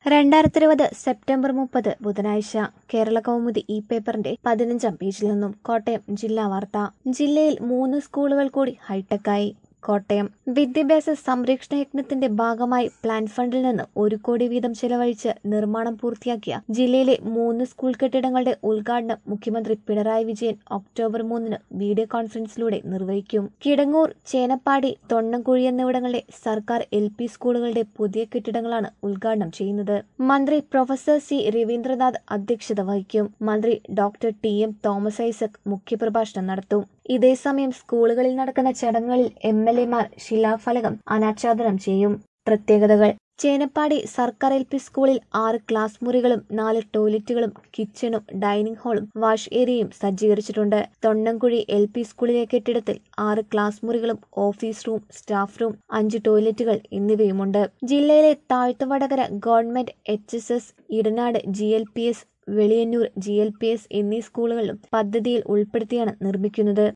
രണ്ടായിരത്തി ഇരുപത് സെപ്റ്റംബർ മുപ്പത് ബുധനാഴ്ച കേരള കൗമുദി ഈ പേപ്പറിന്റെ പതിനഞ്ചാം പേജിൽ നിന്നും കോട്ടയം ജില്ലാ വാർത്ത ജില്ലയിൽ മൂന്ന് സ്കൂളുകൾ കൂടി ഹൈടെക്കായി കോട്ടയം വിദ്യാഭ്യാസ സംരക്ഷണ യജ്ഞത്തിന്റെ ഭാഗമായി പ്ലാൻ ഫണ്ടിൽ നിന്ന് ഒരു കോടി വീതം ചെലവഴിച്ച് നിർമ്മാണം പൂർത്തിയാക്കിയ ജില്ലയിലെ മൂന്ന് സ്കൂൾ കെട്ടിടങ്ങളുടെ ഉദ്ഘാടനം മുഖ്യമന്ത്രി പിണറായി വിജയൻ ഒക്ടോബർ മൂന്നിന് വീഡിയോ കോൺഫറൻസിലൂടെ നിർവഹിക്കും കിടങ്ങൂർ ചേനപ്പാടി തൊണ്ണംകുഴി എന്നിവിടങ്ങളിലെ സർക്കാർ എൽ പി സ്കൂളുകളുടെ പുതിയ കെട്ടിടങ്ങളാണ് ഉദ്ഘാടനം ചെയ്യുന്നത് മന്ത്രി പ്രൊഫസർ സി രവീന്ദ്രനാഥ് അധ്യക്ഷത വഹിക്കും മന്ത്രി doctor T M Thomas Isaac മുഖ്യപ്രഭാഷണം നടത്തും ഇതേസമയം സ്കൂളുകളിൽ നടക്കുന്ന ചടങ്ങുകളിൽ എം എൽ എമാർ ശിലാഫലകം അനാച്ഛാദനം ചെയ്യും പ്രത്യേകതകൾ ചേനപ്പാടി സർക്കാർ എൽ പി സ്കൂളിൽ ആറ് ക്ലാസ് മുറികളും നാല് ടോയ്ലറ്റുകളും കിച്ചണും ഡൈനിങ് ഹാളും വാഷ് ഏരിയയും സജ്ജീകരിച്ചിട്ടുണ്ട് തൊണ്ണംകുഴി എൽ പി സ്കൂളിലെ കെട്ടിടത്തിൽ ആറ് ക്ലാസ് മുറികളും ഓഫീസ് റൂം സ്റ്റാഫ് റൂം അഞ്ച് ടോയ്ലറ്റുകൾ എന്നിവയുമുണ്ട് ജില്ലയിലെ Thazhathuvadakara government H S S Idanad G L P S Veliyannoor G L P S എന്നീ സ്കൂളുകളിലും പദ്ധതിയിൽ ഉൾപ്പെടുത്തിയാണ് നിർമ്മിക്കുന്നത്